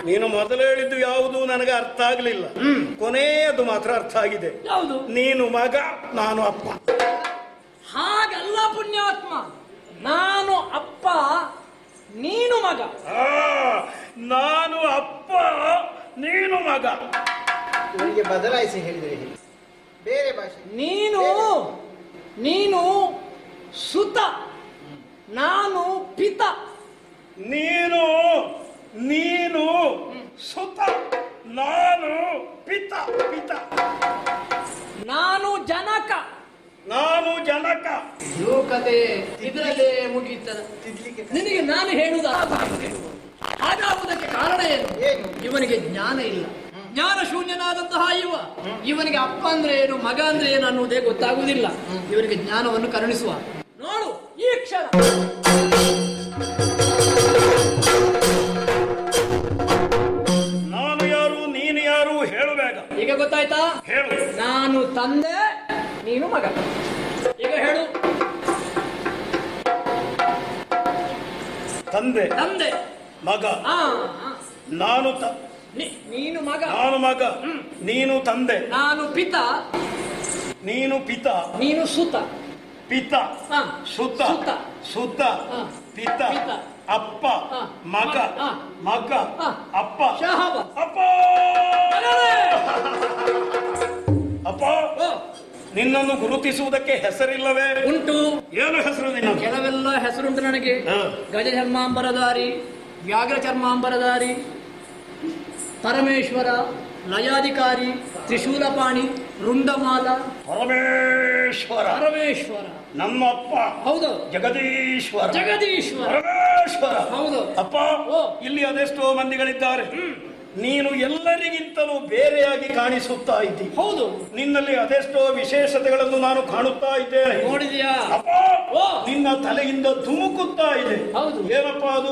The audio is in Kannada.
ನೀನು ಮೊದಲು ಹೇಳಿದ್ದು ಯಾವುದು ನನಗೆ ಅರ್ಥ ಆಗಲಿಲ್ಲ ಕೊನೆಯದು ಮಾತ್ರ ಅರ್ಥ ಆಗಿದೆ ಯಾವುದು ನೀನು ಮಗ ನಾನು ಅಪ್ಪ ಹಾಗಲ್ಲ ಪುಣ್ಯಾತ್ಮ ನಾನು ಅಪ್ಪ ನೀನು ಮಗ ಆ, ನಾನು ಅಪ್ಪ ನೀನು ಮಗ ಇವರಿಗೆ ಬದಲಾಯಿಸಿ ಹೇಳಿದರೆ ಹೇಳಿ ಬೇರೆ ಭಾಷೆ ನೀನು ನೀನು ಸುತ ನಾನು ಪಿತ ನೀನು ನೀನು ಸುತ ನಾನು ಪಿತ ಪಿತ ನಾನು ಜನಕ ನಾನು ಜನಕ ಲೋಕತೆ ಇದರಲ್ಲೇ ಮುಗಿಯುತ್ತದೆ ತಿದ್ಲಿಕ್ಕೆ ನಿನಗೆ ನಾನು ಹೇಳುವುದು ಅರ್ಥ ಆಗುವುದಿಲ್ಲ. ಹಾಗಾಗುವುದಕ್ಕೆ ಕಾರಣ ಏನು ಏನು? ಇವನಿಗೆ ಜ್ಞಾನ ಇಲ್ಲ ಜ್ಞಾನ ಶೂನ್ಯನಾದಂತಹ ಇವ ಇವನಿಗೆ ಅಪ್ಪ ಅಂದ್ರೆ ಏನು ಮಗ ಅಂದ್ರೆ ಏನು ಅನ್ನುವುದೇ ಗೊತ್ತಾಗುವುದಿಲ್ಲ ಇವನಿಗೆ ಜ್ಞಾನವನ್ನು ಕರುಣಿಸುವ ನೋಡು ಈ ಕ್ಷಣ ನಾನು ಯಾರು ನೀನು ಯಾರು ಹೇಳು ಬೇಗ ಈಗ ಗೊತ್ತಾಯ್ತಾ ಹೇಳು ನಾನು ತಂದೆ ನೀನು ಮಗ ಈಗ ಹೇಳು ತಂದೆ ತಂದೆ ಮಗ ಆ ಆ. ನಾನು ತ- ನೀ- ನೀನು ಮಗ ನಾನು ಮಗ ನೀನು ತಂದೆ ನಾನು ಪಿತ ನೀನು ಪಿತ ನೀನು ಸುತ ಪಿತ ಹಾ. ಸುತ ಸುತ. ಸುತ ಹಾ. ಪಿತ ಪಿತ. ಅಪ್ಪ ಹಾ. ಮಗ ಹಾ. ಮಗ ಹಾ. ಅಪ್ಪ ಶಹಬ. ಅಪ್ಪ ಮಗನೇ! ಅಪ್ಪ ಓ, ನಿನ್ನನ್ನು ಗುರುತಿಸುವುದಕ್ಕೆ ಹೆಸರಿಲ್ಲವೇ ಉಂಟು ಏನು ಹೆಸರು ನಿನ್ನ ಕೆಲವೆಲ್ಲ ಹೆಸರುಂಟು ನನಗೆ ಹಾ. ಗಜ ಚರ್ಮಾಂಬರಧಾರಿ ವ್ಯಾಘ್ರ ಚರ್ಮಾಂಬರಧಾರಿ ಪರಮೇಶ್ವರ ಲಯಾಧಿಕಾರಿ ತ್ರಿಶೂಲಪಾಣಿ ರುಂಡಮಾಲ ಪರಮೇಶ್ವರ ಪರಮೇಶ್ವರ ನಮ್ಮಪ್ಪ ಹೌದು ಜಗದೀಶ್ವರ ಜಗದೀಶ್ವರ ಪರಮೇಶ್ವರ ಹೌದು ಅಪ್ಪ ಓ. ಇಲ್ಲಿ ಅದೆಷ್ಟೋ ಮಂದಿಗಳಿದ್ದಾರೆ ನೀನು ಎಲ್ಲರಿಗಿಂತಲೂ ಬೇರೆಯಾಗಿ ಕಾಣಿಸುತ್ತಾ ಇದ್ದಿ ಹೌದು ನಿನ್ನಲ್ಲಿ ಅದೆಷ್ಟೋ ವಿಶೇಷತೆಗಳನ್ನು ನಾನು ಕಾಣುತ್ತಾ ಇದ್ದೇನೆ ನೋಡಿದ್ಯಾ ಅಪ್ಪ ಓ. ನಿನ್ನ ತಲೆಯಿಂದ ಧುಮುಕುತ್ತಾ ಇದೆ ಹೌದು. ಏನಪ್ಪ ಅದು